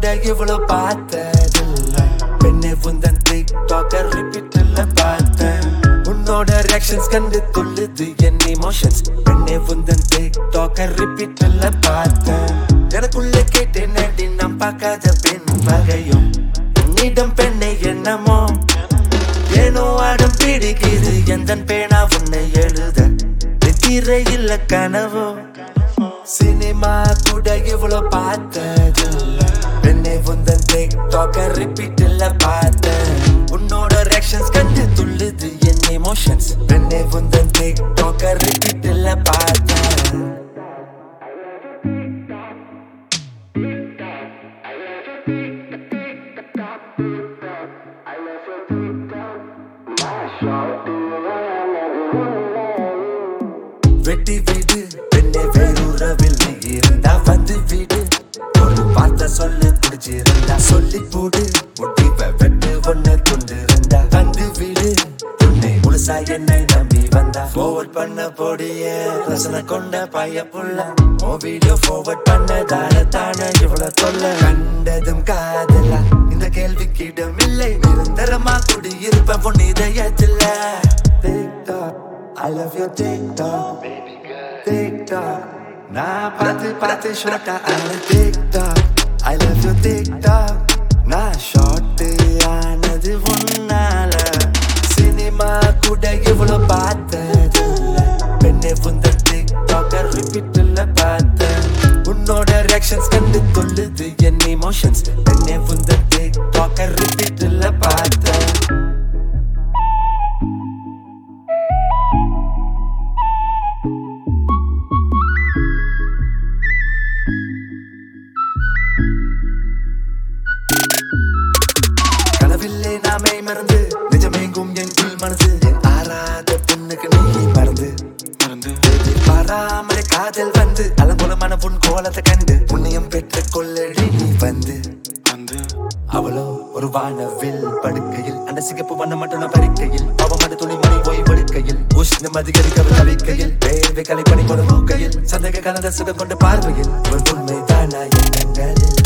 இவ்வளவு பார்த்ததில்ல பெண்ணே உந்தன் டிக்டாக்கர் ரிப்பீட்ல பார்த்தேன் உன்னோட ரியாக்ஷன்ஸ் கண்டு துள்ளுது என் இமோஷன்ஸ் பெண்ணே உந்தன் டிக்டாக்கர் ரிப்பீட்ல பார்த்தேன் எனக்குள்ள கேட்டேன் நடி நாம் பார்க்காத பெண் வகையும் உன்னிடம் பெண்ணை என்னமோ ஏனோ அடம் பிடிக்குது எந்த பேனா உன்னை எழுத நித்திரை இல்ல கனவோ சினிமா கூட இவ்வளவு பார்த்ததில்ல பெண்ணை உந்தன் டிக்டாக்க ரிப்பீட்ல பார்த்தேன் உன்னோட ரியாக்ஷன்ஸ் கண்டு துள்ளுது என் எமோஷன்ஸ் பெண்ணை உந்தன் டிக்டாக்க ரிப்பீட்ல பார்த்தேன் வெட்டி வீடு பெண்ணை வேறுறவில் நீ இருந்தா வந்து வீடு ஒரு வார்த்தை சொல்லு பிடிச்சிருந்தா சொல்லி போடு முடிவ வெட்டு ஒண்ணு துண்டு இருந்தா வந்து வீடு உன்னை முழுசா என்னை நம்பி வந்தா forward பண்ண போடிய ரசனை கொண்ட பைய புள்ள ஓ வீடியோ forward பண்ண தான தான இவ்வளவு தொல்ல கண்டதும் காதலா இந்த கேள்விக்கு இடமில்லை நிரந்தரமா குடியிருப்ப உன் இதயத்துல TikTok, I love your TikTok TikTok நான் பார்த்து பார்த்து ஷார்ட்டா ஆன TikTok I love your TikTok நான் ஷார்ட்டு ஆனது உன்னால சினிமா கூட இவ்வளவு பார்த்ததில்ல பெண்ணே உந்த டிக்டாக்க ரிப்பீட்ல பார்த்தேன் உன்னோட ரியாக்ஷன்ஸ் கண்டு கொள்ளுது என் இமோஷன்ஸ் பெண்ணே உந்த டிக்டாக்க ரிப்பீட்ல பார்த்தேன் கனவில்லே நாமே மறந்து நிஜமேங்கும் என் குள் மனது என் ஆறாத பொண்ணுக்கு நீ மறந்து மறந்து பாராமலே காதல் வந்து அலங்கோலமான உன் கோலத்தை கண்டு புண்ணியம் பெற்ற கொள்ளடி நீ வந்து வந்து அவளோ ஒரு வானவில் படுக்கையில் அந்த சிகப்பு வண்ண மட்டும் நான் பறிக்கையில் அவமட துணிமணி போய் படுக்கையில் உஷ்ணம் அதிகரிக்க தவிக்கையில் வேர்வை கலைப்பணி கொடு மூக்கையில் சந்தேக கலந்த சுகம் கொண்ட பார்வையில் ஒரு உண்மை தானா எண்ணங்களில்